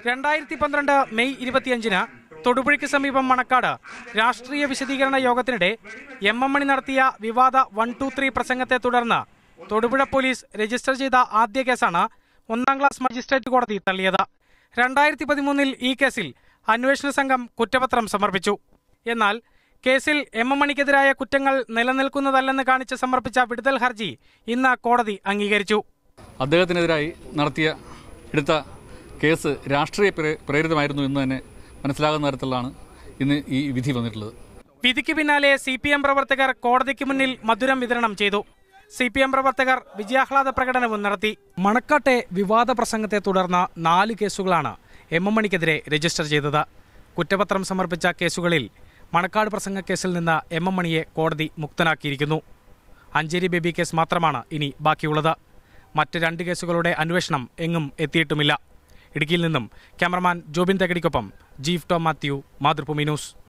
രണ്ടായിരത്തി പന്ത്രണ്ട് മെയ് ഇരുപത്തിയഞ്ചിന് തൊടുപുഴയ്ക്ക് സമീപം മണക്കാട് രാഷ്ട്രീയ വിശദീകരണ യോഗത്തിനിടെ എം എം മണി നടത്തിയ വിവാദ വൺ ടു ത്രീ പ്രസംഗത്തെ തുടർന്ന് തൊടുപുഴ പോലീസ് രജിസ്റ്റർ ചെയ്ത ആദ്യ കേസാണ് ഒന്നാം ക്ലാസ് മജിസ്ട്രേറ്റ് കോടതി തള്ളിയത് രണ്ടായിരത്തി പതിമൂന്നിൽ ഈ കേസിൽ അന്വേഷണ സംഘം കുറ്റപത്രം സമർപ്പിച്ചു എന്നാൽ കേസിൽ എം എം മണിക്കെതിരായ കുറ്റങ്ങൾ നിലനിൽക്കുന്നതല്ലെന്ന് കാണിച്ച് സമർപ്പിച്ച വിടുതൽ ഹർജി ഇന്ന് കോടതി അംഗീകരിച്ചു അദ്ദേഹത്തിനെതിരായി നടത്തിയ എടുത്ത കേസ് രാഷ്ട്രീയ പ്രേ- പ്രേരിതമായിരുന്നു എന്ന് തന്നെ മനസ്സിലാകുന്ന തരത്തിലാണ് ഇന്ന് ഈ വിധി വന്നിട്ടുള്ളത് വിധിക്ക് പിന്നാലെ സി പി എം പ്രവർത്തകർ കോടതിക്ക് മുന്നിൽ മധുരം വിതരണം ചെയ്തു സി പി എം പ്രവർത്തകർ വിജയാഹ്ലാദ പ്രകടനവും നടത്തി മണക്കാട്ടെ വിവാദ പ്രസംഗത്തെ തുടർന്ന് നാല് കേസുകളാണ് എം എം മണിക്കെതിരെ രജിസ്റ്റർ ചെയ്തത് കുറ്റപത്രം സമർപ്പിച്ച കേസുകളിൽ മണക്കാട് പ്രസംഗ കേസിൽ നിന്ന് എം എം മണിയെ കോടതി മുക്തനാക്കിയിരിക്കുന്നു അഞ്ചേരി ബേബി കേസ് മാത്രമാണ് ഇനി ബാക്കിയുള്ളത് മറ്റ് രണ്ട് കേസുകളുടെ അന്വേഷണം എങ്ങും എത്തിയിട്ടുമില്ല ഇടുക്കിയിൽ നിന്നും ക്യാമറമാൻ ജോബിൻ തകടിക്കൊപ്പം ജീഫ് ടോം മാത്യു മാതൃഭൂമി ന്യൂസ്